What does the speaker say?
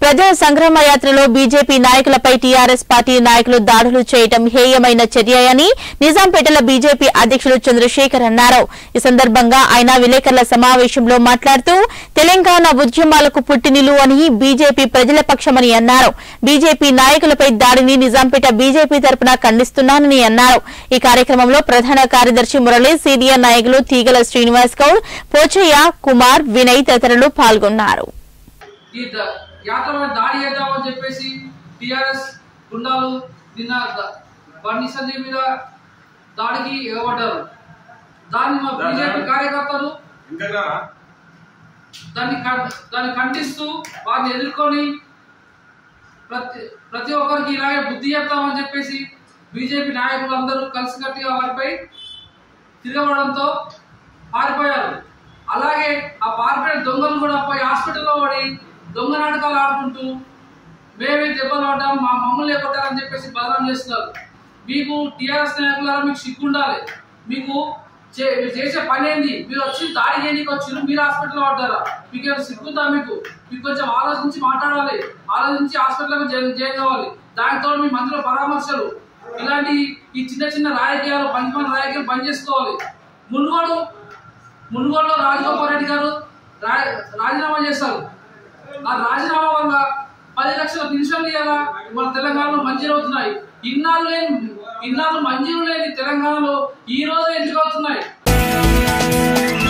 ప్రజా సంగ్రామ యాత్రలో బీజేపీ నాయకులపై టీఆర్ఎస్ పార్టీ నాయకులు దాడులు చేయటం హేయమైన చర్యని నిజాంపేటల బీజేపీ అధ్యక్షులు చంద్రశేఖర్ అన్నారు ఈ సందర్భంగా ఆయన విలేకరుల సమావేశంలో మాట్లాడుతూ తెలంగాణ ఉద్యమాలకు పుట్టినిలు అని బీజేపీ ప్రజల పక్షమని అన్నారు బీజేపీ నాయకులపై దాడిని నిజాంపేట బీజేపీ తరపున ఖండిస్తున్నానని అన్నారు ఈ కార్యక్రమంలో ప్రధాన కార్యదర్శి మురళి సీనియర్ నాయకులు తీగల శ్రీనివాస్ గౌడ్ పోచయ్య కుమార్ వినయ్ తదితరులు పాల్గొన్నారు ఈ ద- యాత్ర మీద దాడి చేద్దామని చెప్పేసి టిఆర్ఎస్ గుండాలు నిన్న ద- బండి సంజయ్ మీద దాడికి ఎగబడ్డారు దాన్ని మా బీజేపీ కార్యకర్తలు ఇంకా దాన్ని ఖండ- దాన్ని ఖండిస్తూ వారిని ఎదుర్కొని ప్రతి ప్రతి ఒక్కరికి ఇలాగే బుద్ధి చెప్తామని చెప్పేసి బీజేపీ నాయకులందరూ కలిసికట్టుగా వారిపై తిరగబడంతో పారిపోయారు అలాగే ఆ పారిపోయిన దొంగలు కూడా పోయి హాస్పిటల్లో పడి దొంగ నాటకాలు ఆడుకుంటూ మేమే దెబ్బలు పడ్డాం మా మమ్మల్ని కొట్టారని చెప్పేసి బదనాం చేస్తున్నారు మీకు టీఆర్ఎస్ నాయకులారా మీకు సిగ్గుండాలి మీకు చే- మీరు చేసే పని ఏంది మీరు వచ్చి దాడి చేయడానికి వచ్చారు మీరు హాస్పిటల్లో పడ్డారా మీకు ఏమైనా సిగ్గుందా మీకు మీకు కొంచెం ఆలోచించి మాట్లాడాలి ఆలోచించి హాస్పిటల్లో జాయిన్ జాయిన్ కావాలి దానితో మీ మందిలో పరామర్శలు ఇలాంటి ఈ చిన్న చిన్న రాజకీయాలు పంచమైన రాజకీయాలు బంద్ చేసుకోవాలి మునుగోడు మునుగోడులో రాజగోపాల్ రెడ్డి గారు రా- రాజీనామా చేశారు ఆ రాజీనామా వల్ల పది లక్షల పెన్షన్లు ఇవ్వాలా మన తెలంగాణలో మంజూరు అవుతున్నాయి ఇన్నాళ్ళు లేని ఇన్నాళ్ళు మంజూరు లేని తెలంగాణలో ఈ రోజు ఎందుకు అవుతున్నాయి